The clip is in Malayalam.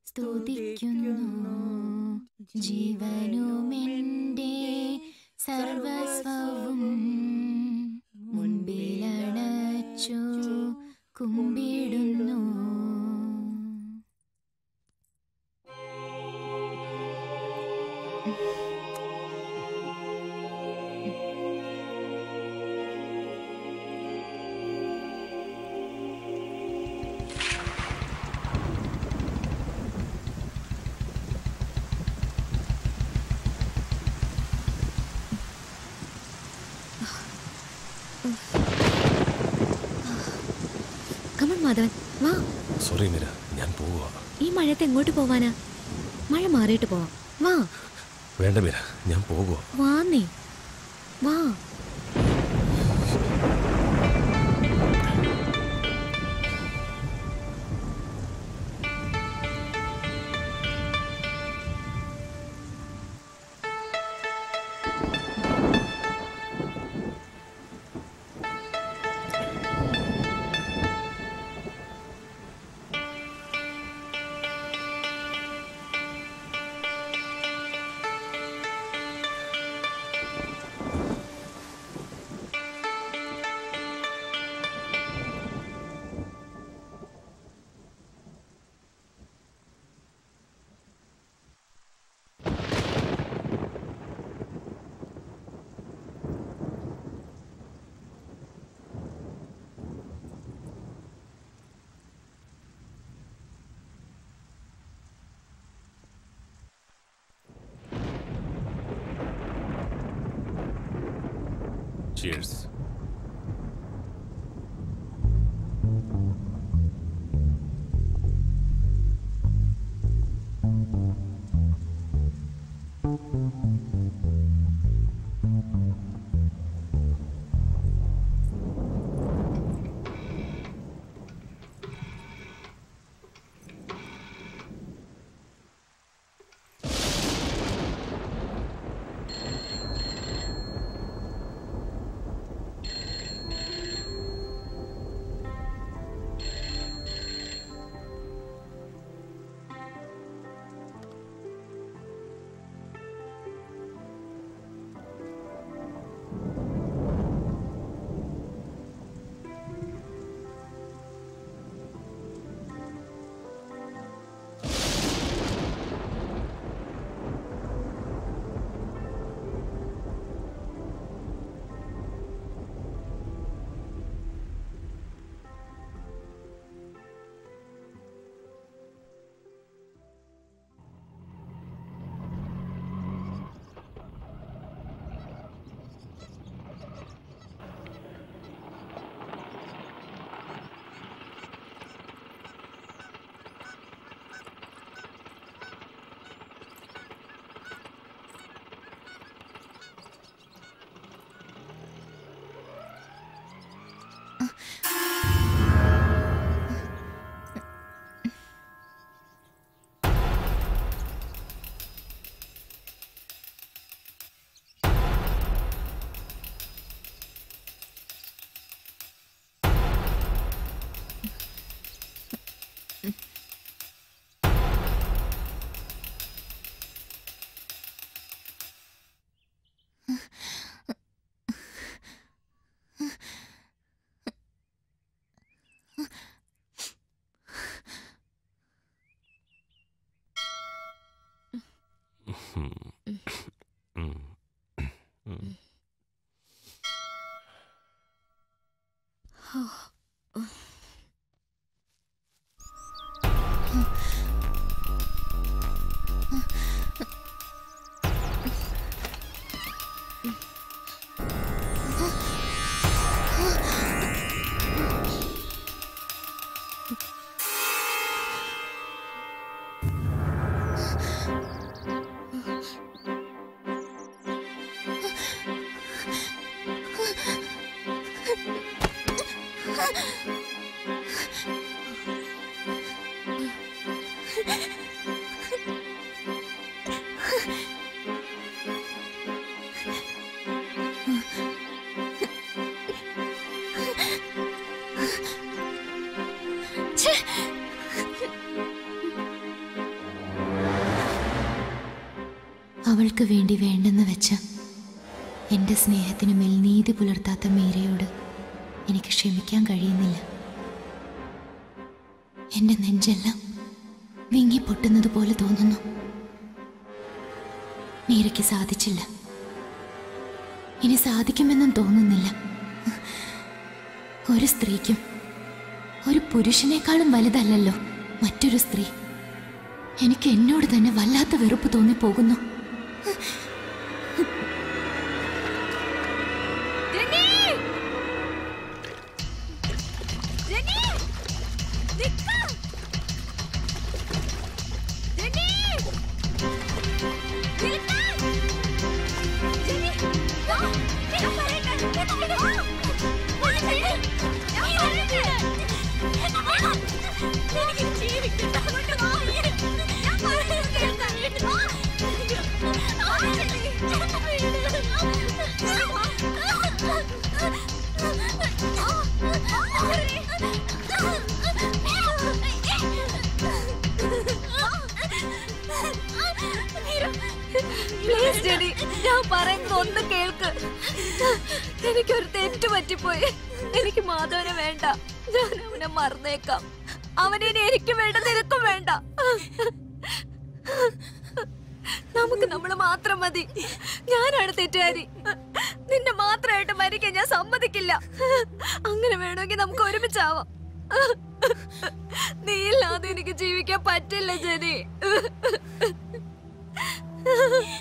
സ്തുതിക്കുന്നു ജീവനുമെൻ്റെ സർവസ്വവും മുൻപിലണച്ചു കുമ്പിടുന്നു കമൺ മാധവൻ വാ സോറി മീര ഞാൻ പോവുക ഈ മഴയത്ത് എങ്ങോട്ട് പോവാനാ മഴ മാറിയിട്ട് പോവാം വാ വേണ്ട മീര ഞാൻ പോകുക വാന്നേ വാ ചിയേഴ്സ് ഛെ! അവൾക്ക് വേണ്ടി വേണ്ടെന്ന് വെച്ച എൻ്റെ സ്നേഹത്തിനു മേൽ നീതി പുലർത്താത്ത മീരയോട് എനിക്ക് ക്ഷമിക്കാൻ കഴിയുന്നില്ല എൻ്റെ നെഞ്ചെല്ലാം വിങ്ങി പൊട്ടുന്നത് പോലെ തോന്നുന്നു മീരയ്ക്ക് സാധിച്ചില്ല ഇനി സാധിക്കുമെന്നും തോന്നുന്നില്ല ഒരു സ്ത്രീക്കും ഒരു പുരുഷനേക്കാളും വലുതല്ലല്ലോ മറ്റൊരു സ്ത്രീ എനിക്ക് എന്നോട് തന്നെ വല്ലാത്ത വെറുപ്പ് തോന്നിപ്പോകുന്നു പ്ലീസ് ജെനി ഞാൻ പറയുന്നത് ഒന്ന് കേൾക്ക് എനിക്കൊരു തെറ്റ് പറ്റിപ്പോയി എനിക്ക് മാധവനെ വേണ്ട ഞാൻ അവനെ മറന്നേക്കാം അവനെ എനിക്ക് വേണ്ട നിനക്കും വേണ്ട നമുക്ക് നമ്മൾ മാത്രം മതി ഞാനാണ് തെറ്റുകാരി നിന്നെ മാത്രമായിട്ട് മരിക്കാൻ ഞാൻ സമ്മതിക്കില്ല അങ്ങനെ വേണമെങ്കിൽ നമുക്ക് ഒരുമിച്ചാവാം നീ ഇല്ലാതെ എനിക്ക് ജീവിക്കാൻ പറ്റില്ല ജനി